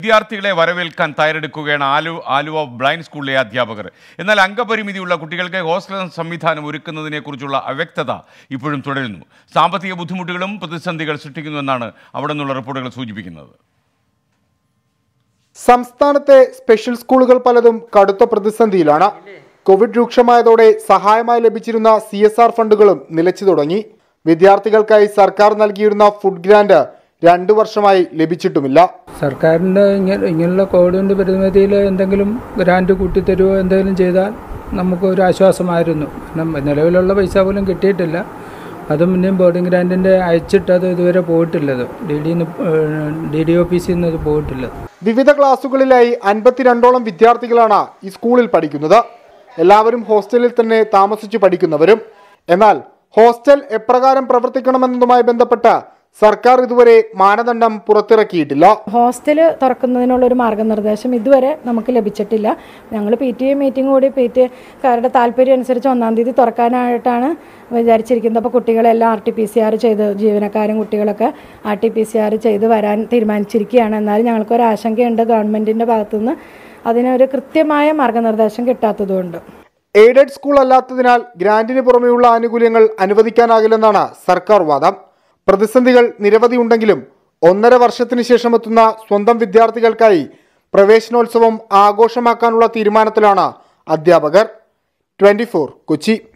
വിദ്യാർത്ഥികളെ വരവേൽക്കാൻ തയ്യാറെടുക്കുകയാണ് ആലു ആലുവ ബ്ലൈൻഡ് സ്കൂളിലെ അധ്യാപകർ എന്നാൽ അംഗപരിമിതിയുള്ള കുട്ടികൾക്ക് ഹോസ്റ്റൽ സംവിധാനം ഒരുക്കുന്നതിനെക്കുറിച്ചുള്ള അവ്യക്തത ഇപ്പോഴും തുടരുന്നു സാമ്പത്തിക ബുദ്ധിമുട്ടുകളും പ്രതിസന്ധികൾ സൃഷ്ടിക്കുന്നുവെന്നാണ് അവിടെ നിന്നുള്ള റിപ്പോർട്ടുകൾ സൂചിപ്പിക്കുന്നത് സംസ്ഥാനത്തെ സ്പെഷ്യൽ സ്കൂളുകൾ പലതും കടുത്ത പ്രതിസന്ധിയിലാണ് കോവിഡ് രൂക്ഷമായതോടെ സഹായമായി ലഭിച്ചിരുന്ന സി എസ് ആർ ഫണ്ടുകളും നിലച്ചു തുടങ്ങി വിദ്യാർത്ഥികൾക്കായി സർക്കാർ നൽകിയിരുന്ന ഫുഡ് ഗ്രാന്റ് രണ്ടു വർഷമായി ലഭിച്ചിട്ടുമില്ല സർക്കാരിൻ്റെ ഇങ്ങനെ ഇങ്ങനെയുള്ള കോവിഡിൻ്റെ പരിമിതിയിൽ എന്തെങ്കിലും ഗ്രാൻഡ് കൂട്ടിത്തരുമോ എന്തെങ്കിലും ചെയ്താൽ നമുക്ക് ഒരു ആശ്വാസമായിരുന്നു കാരണം നിലവിലുള്ള പൈസ പോലും കിട്ടിയിട്ടില്ല അതും പിന്നെയും ബോർഡിംഗ് ഗ്രാൻഡിൻ്റെ അയച്ചിട്ടത് ഇതുവരെ പോയിട്ടില്ലത് ഡി ഡി ഡി ഡി ഓഫീസിൽ നിന്ന് അത് പോയിട്ടില്ലത് വിവിധ ക്ലാസുകളിലായി അൻപത്തിരണ്ടോളം വിദ്യാർത്ഥികളാണ് ഈ സ്കൂളിൽ പഠിക്കുന്നത് എല്ലാവരും ഹോസ്റ്റലിൽ തന്നെ താമസിച്ചു പഠിക്കുന്നവരും എന്നാൽ ഹോസ്റ്റൽ എപ്രകാരം പ്രവർത്തിക്കണമെന്നതുമായി ബന്ധപ്പെട്ട് സർക്കാർ ഇതുവരെ മാനദണ്ഡം പുറത്തിറക്കിയിട്ടില്ല ഹോസ്റ്റൽ തുറക്കുന്നതിനുള്ള ഒരു മാർഗ്ഗനിർദ്ദേശം ഇതുവരെ നമുക്ക് ലഭിച്ചിട്ടില്ല ഞങ്ങൾ പി ടി എ മീറ്റിംഗ് കൂടി പി ടി എക്കാരുടെ താല്പര്യം അനുസരിച്ച് ഒന്നാം തീയതി തുറക്കാനായിട്ടാണ് വിചാരിച്ചിരിക്കുന്നത് അപ്പോൾ കുട്ടികളെല്ലാം R T P C R ചെയ്ത് ജീവനക്കാരും കുട്ടികളൊക്കെ R T P C R ചെയ്ത് വരാൻ തീരുമാനിച്ചിരിക്കുകയാണ് എന്നാലും ഞങ്ങൾക്കൊരു ആശങ്കയുണ്ട് ഗവൺമെൻറ്റിൻ്റെ ഭാഗത്തുനിന്ന് അതിനൊരു കൃത്യമായ മാർഗ്ഗനിർദ്ദേശം കിട്ടാത്തതുകൊണ്ട് എയ്ഡഡ് സ്കൂൾ അല്ലാത്തതിനാൽ ഗ്രാന്റിന് പുറമെയുള്ള ആനുകൂല്യങ്ങൾ അനുവദിക്കാനാകില്ലെന്നാണ് സർക്കാർ വാദം പ്രതിസന്ധികൾ നിരവധി ഉണ്ടെങ്കിലും ഒന്നര വർഷത്തിന് ശേഷം എത്തുന്ന സ്വന്തം വിദ്യാർത്ഥികൾക്കായി പ്രവേശനോത്സവം ആഘോഷമാക്കാനുള്ള തീരുമാനത്തിലാണ് അധ്യാപകർ ട്വന്റി കൊച്ചി